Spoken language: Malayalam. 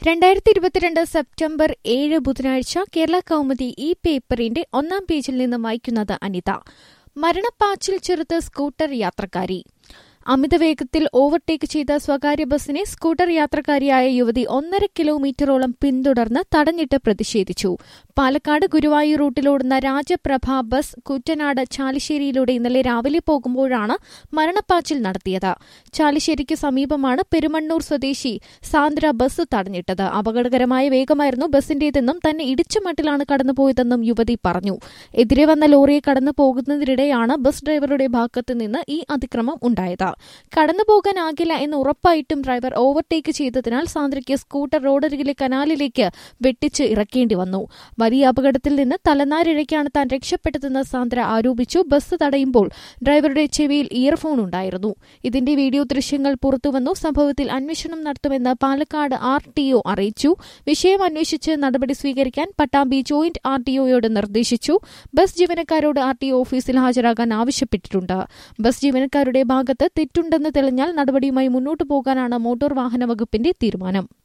രണ്ടായിരത്തി ഇരുപത്തിരണ്ട് സെപ്റ്റംബർ ഏഴ് ബുധനാഴ്ച കേരള കൗമുദി ഈ പേപ്പറിന്റെ ഒന്നാം പേജിൽ നിന്ന് വായിക്കുന്നത് അനിത മരണപ്പാച്ചിൽ ചെറുത്ത് സ്കൂട്ടർ യാത്രക്കാരി അമിതവേഗത്തിൽ ഓവർടേക്ക് ചെയ്ത സ്വകാര്യ ബസിനെ സ്കൂട്ടർ യാത്രക്കാരിയായ യുവതി ഒന്നര കിലോമീറ്ററോളം പിന്തുടർന്ന് തടഞ്ഞിട്ട് പ്രതിഷേധിച്ചു പാലക്കാട് ഗുരുവായൂർ റൂട്ടിലോടുന്ന രാജപ്രഭ ബസ് കുറ്റനാട് ചാലിശ്ശേരിയിലൂടെ ഇന്നലെ രാവിലെ പോകുമ്പോഴാണ് മരണപ്പാച്ചിൽ നടത്തിയത് ചാലിശ്ശേരിക്ക് സമീപമാണ് പെരുമണ്ണൂർ സ്വദേശി സാന്ദ്ര ബസ് തടഞ്ഞിട്ടത് അപകടകരമായ വേഗമായിരുന്നു ബസിന്റേതെന്നും തന്നെ ഇടിച്ച മട്ടിലാണ് കടന്നുപോയതെന്നും യുവതി പറഞ്ഞു എതിരെ വന്ന ലോറിയെ കടന്നു പോകുന്നതിനിടെയാണ് ബസ് ഡ്രൈവറുടെ ഭാഗത്ത് നിന്ന് ഈ അതിക്രമം ഉണ്ടായത് കടന്നുപോകാനാകില്ല എന്ന് ഉറപ്പായിട്ടും ഡ്രൈവർ ഓവർടേക്ക് ചെയ്തതിനാൽ സാന്ദ്രയ്ക്ക് സ്കൂട്ടർ റോഡരികിലെ കനാലിലേക്ക് വെട്ടിച്ച് ഇറക്കേണ്ടി വന്നു വലിയ അപകടത്തിൽ നിന്ന് തലനാരിഴയ്ക്കാണ് താൻ രക്ഷപ്പെട്ടതെന്ന് സാന്ദ്ര ആരോപിച്ചു ബസ് തടയുമ്പോൾ ഡ്രൈവറുടെ ചെവിയിൽ ഇയർഫോൺ ഉണ്ടായിരുന്നു ഇതിന്റെ വീഡിയോ ദൃശ്യങ്ങൾ പുറത്തുവന്നു സംഭവത്തിൽ അന്വേഷണം നടത്തുമെന്ന് പാലക്കാട് ആർ ടി ഒ അറിയിച്ചു വിഷയം അന്വേഷിച്ച് നടപടി സ്വീകരിക്കാൻ പട്ടാമ്പി ജോയിന്റ് ആർ ടി ഒയോട് നിർദ്ദേശിച്ചു ബസ് ജീവനക്കാരോട് ആർ ടി ഒ ഓഫീസിൽ ഹാജരാകാൻ ആവശ്യപ്പെട്ടിട്ടുണ്ട് ബസ് ജീവനക്കാരുടെ ഭാഗത്ത് തെറ്റുണ്ടെന്ന് തെളിഞ്ഞാൽ നടപടിയുമായി മുന്നോട്ടു പോകാനാണ് മോട്ടോർ വാഹന വകുപ്പിന്റെ തീരുമാനം